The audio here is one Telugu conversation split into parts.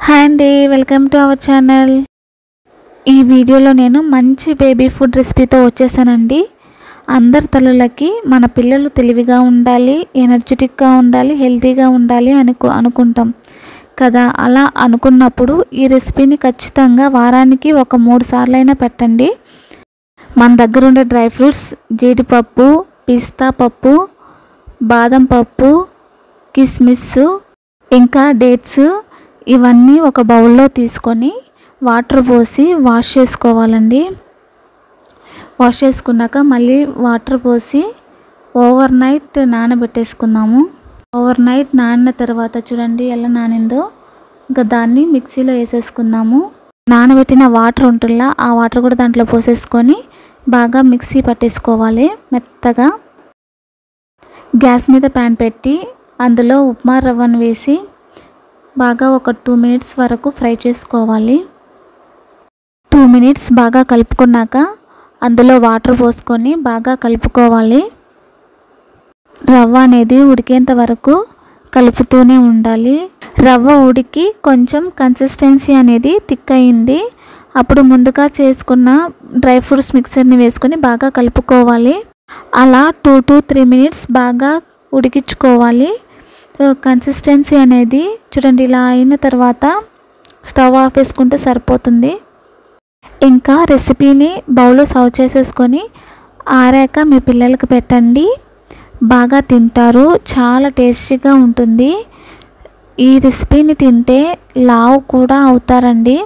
హాయ్ అండి వెల్కమ్ టు అవర్ ఛానల్ ఈ వీడియోలో నేను మంచి బేబీ ఫుడ్ రెసిపీతో వచ్చేసానండి అందరి తల్లులకి మన పిల్లలు తెలివిగా ఉండాలి ఎనర్జెటిక్గా ఉండాలి హెల్తీగా ఉండాలి అనుకు అనుకుంటాం కదా అలా అనుకున్నప్పుడు ఈ రెసిపీని ఖచ్చితంగా వారానికి ఒక మూడు సార్లైనా పెట్టండి మన దగ్గర ఉండే డ్రై ఫ్రూట్స్ జీడిపప్పు పిస్తా పప్పు బాదం పప్పు కిస్మిస్ ఇంకా డేట్స్ ఇవన్నీ ఒక బౌల్లో తీసుకొని వాటర్ పోసి వాష్ చేసుకోవాలండి వాష్ చేసుకున్నాక మళ్ళీ వాటర్ పోసి ఓవర్ నైట్ నానబెట్టేసుకుందాము ఓవర్ నైట్ నానిన తర్వాత చూడండి ఎలా నానిందో ఇంకా దాన్ని మిక్సీలో వేసేసుకుందాము నానబెట్టిన వాటర్ ఉంటుందా ఆ వాటర్ కూడా దాంట్లో పోసేసుకొని బాగా మిక్సీ పట్టేసుకోవాలి మెత్తగా గ్యాస్ మీద ప్యాన్ పెట్టి అందులో ఉప్మా రవ్వను వేసి బాగా ఒక టూ మినిట్స్ వరకు ఫ్రై చేసుకోవాలి టూ మినిట్స్ బాగా కలుపుకున్నాక అందులో వాటర్ పోసుకొని బాగా కలుపుకోవాలి రవ్వ అనేది ఉడికేంత వరకు కలుపుతూనే ఉండాలి రవ్వ ఉడికి కొంచెం కన్సిస్టెన్సీ అనేది థిక్ అయింది అప్పుడు ముందుగా చేసుకున్న డ్రై ఫ్రూట్స్ మిక్సర్ని వేసుకొని బాగా కలుపుకోవాలి అలా టూ టు త్రీ మినిట్స్ బాగా ఉడికించుకోవాలి కన్సిస్టెన్సీ అనేది చూడండి ఇలా అయిన తర్వాత స్టవ్ ఆఫ్ వేసుకుంటే సరిపోతుంది ఇంకా రెసిపీని బౌల్లో సర్వ్ చేసేసుకొని ఆరాక మీ పిల్లలకి పెట్టండి బాగా తింటారు చాలా టేస్టీగా ఉంటుంది ఈ రెసిపీని తింటే లావు కూడా అవుతారండి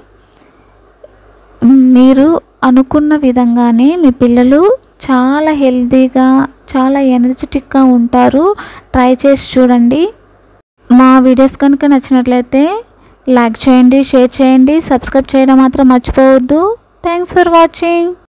మీరు అనుకున్న విధంగానే మీ పిల్లలు చాలా హెల్తీగా చాలా ఎనర్జెటిక్గా ఉంటారు ట్రై చేసి చూడండి మా వీడియోస్ కనుక నచ్చినట్లయితే లైక్ చేయండి షేర్ చేయండి సబ్స్క్రైబ్ చేయడం మాత్రం మర్చిపోవద్దు థ్యాంక్స్ ఫర్ వాచింగ్